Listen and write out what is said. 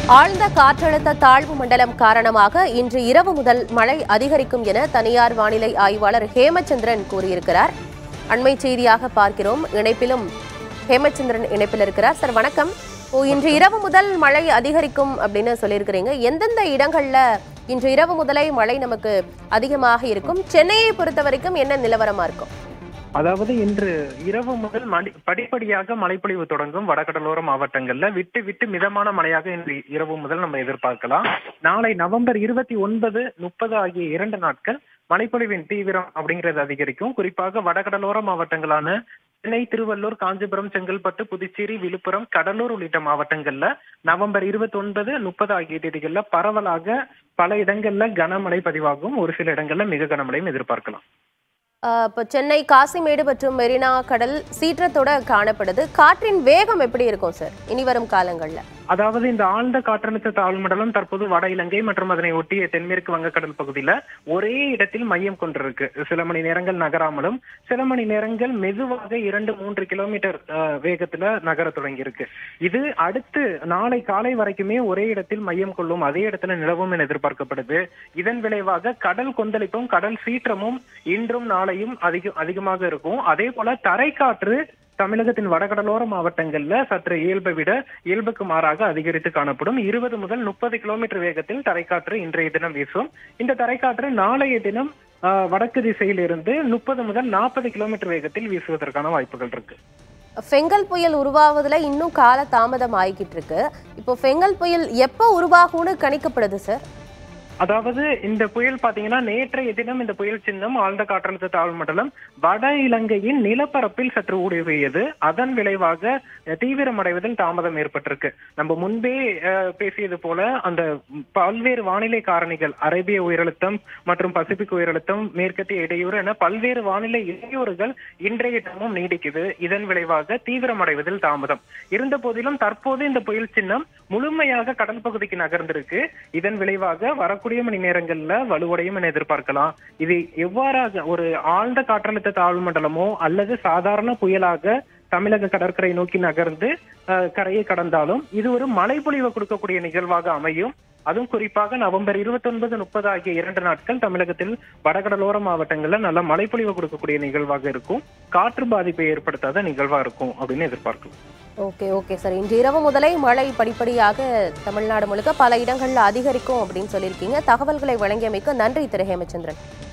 ஆழ்ந்த காற்றழுத்த தாழ்வு மண்டலம் காரணமாக இன்று இரவு முதல் மழை அதிகரிக்கும் என தனியார் வானிலை ஆய்வாளர் ஹேமச்சந்திரன் கூறியிருக்கிறார் அண்மை செய்தியாக பார்க்கிறோம் இணைப்பிலும் ஹேமச்சந்திரன் இணைப்பில் இருக்கிறார் சார் வணக்கம் ஓ இன்று இரவு முதல் மழை அதிகரிக்கும் அப்படின்னு சொல்லியிருக்கிறீங்க எந்தெந்த இடங்கள்ல இன்று இரவு முதலே மழை நமக்கு அதிகமாக இருக்கும் சென்னையை பொறுத்த வரைக்கும் என்ன நிலவரமா இருக்கும் அதாவது இன்று இரவு முதல் மடி படிப்படியாக மழைப்பொழிவு தொடங்கும் வடகடலோர மாவட்டங்கள்ல விட்டு விட்டு மிதமான மழையாக இன்று இரவு முதல் நம்ம எதிர்பார்க்கலாம் நாளை நவம்பர் இருபத்தி ஒன்பது முப்பது ஆகிய இரண்டு நாட்கள் மழைப்பொழிவின் தீவிரம் அப்படிங்கிறது அதிகரிக்கும் குறிப்பாக வடகடலோர மாவட்டங்களான சென்னை திருவள்ளூர் காஞ்சிபுரம் செங்கல்பட்டு புதுச்சேரி விழுப்புரம் கடலூர் உள்ளிட்ட மாவட்டங்கள்ல நவம்பர் இருபத்தி ஒன்பது முப்பது ஆகிய தேதிகள்ல பரவலாக பல இடங்கள்ல கனமழை பதிவாகும் ஒரு சில இடங்கள்ல மிக கனமழையும் எதிர்பார்க்கலாம் ஆஹ் இப்போ சென்னை காசிமேடு மற்றும் மெரினா கடல் சீற்றத்தோட காணப்படுது காற்றின் வேகம் எப்படி இருக்கும் சார் இனி வரும் காலங்கள்ல அதாவது இந்த ஆழ்ந்த காற்றழுத்த தாழ்வு மண்டலம் தற்போது வட இலங்கை மற்றும் அதனை ஒட்டிய தென்மேற்கு வங்கக்கடல் பகுதியில ஒரே இடத்தில் மையம் கொண்டிருக்கு சில மணி நேரங்கள் நகராமலும் சில மணி நேரங்கள் மெதுவாக இரண்டு மூன்று கிலோமீட்டர் அஹ், வேகத்துல நகர தொடங்கி இருக்கு இது அடுத்து நாளை காலை வரைக்குமே ஒரே இடத்தில் மையம் கொள்ளும் அதே இடத்துல நிலவும் என எதிர்பார்க்கப்படுது இதன் விளைவாக கடல் கொந்தளிப்பும் கடல் சீற்றமும் இன்றும் நாளையும் அதிக அதிகமாக இருக்கும் அதே போல தரைக்காற்று தமிழகத்தின் வடகடலோர மாவட்டங்கள்ல சற்று இயல்பை விட இயல்புக்கு மாறாக அதிகரித்து காணப்படும் இருபது முதல் முப்பது கிலோமீட்டர் வேகத்தில் தரைக்காற்று இன்றைய தினம் வீசும் இந்த தரைக்காற்று நாளைய தினம் ஆஹ், வடக்கு திசையிலிருந்து முப்பது முதல் நாற்பது கிலோமீட்டர் வேகத்தில் வீசுவதற்கான வாய்ப்புகள் இருக்கு ஃபெங்கல் புயல் உருவாவதுல இன்னும் கால தாமதம் ஆகிக்கிட்டு இருக்கு இப்போ ஃபெங்கல் புயல் எப்போ உருவாகும்னு கணிக்கப்படுது சார் அதாவது இந்த புயல் பாத்தீங்கன்னா நேற்றைய தினம் இந்த புயல் சின்னம் ஆழ்ந்த காற்றழுத்த தாழ்வு மண்டலம் வட இலங்கையின் நிலப்பரப்பில் சற்று ஊடுருவியது அதன் விளைவாக அஹ், தீவிரமடைவதில் தாமதம் ஏற்பட்டிருக்கு நம்ம முன்பே அஹ், பேசியது போல அந்த பல்வேறு வானிலை காரணிகள் அரேபிய உயரழுத்தம் மற்றும் பசிபிக் உயரழுத்தம் மேற்கத்திய இடையூறு என பல்வேறு வானிலை இடையூறுகள் இன்றைய தினமும் நீடிக்குது இதன் விளைவாக தீவிரமடைவதில் தாமதம் இருந்த போதிலும் தற்போது இந்த புயல் சின்னம் முழுமையாக கடல் பகுதிக்கு நகர்ந்திருக்கு இதன் விளைவாக வரக்கூடிய மணி நேரங்கள்ல வலுவடையும் என எதிர்பார்க்கலாம் இது எவ்வாறாக ஒரு ஆழ்ந்த காற்றழுத்த தாழ்வு மண்டலமோ அல்லது சாதாரண புயலாக தமிழக கடற்கரை நோக்கி நகர்ந்து அஹ், கரையை கடந்தாலும் இது ஒரு மழைப்பொழிவை கொடுக்கக்கூடிய நிகழ்வாக அமையும் அதுவும் குறிப்பாக நவம்பர் இருபத்தி ஒன்பது முப்பது ஆகிய இரண்டு நாட்கள் தமிழகத்தில் வடகடலோர மாவட்டங்கள்ல நல்ல மழைப்பொழிவு கொடுக்கக்கூடிய நிகழ்வாக இருக்கும் காற்று பாதிப்பை ஏற்படுத்தாத நிகழ்வா இருக்கும் அப்படின்னு எதிர்பார்க்கலாம் ஓகே ஓகே சார் இன்று இரவு முதலே மழை படிப்படியாக தமிழ்நாடு முழுக்க பல இடங்கள்ல அதிகரிக்கும் அப்படின்னு சொல்லியிருக்கீங்க தகவல்களை வழங்கியமைக்கு நன்றி திரு ஹேமச்சந்திரன்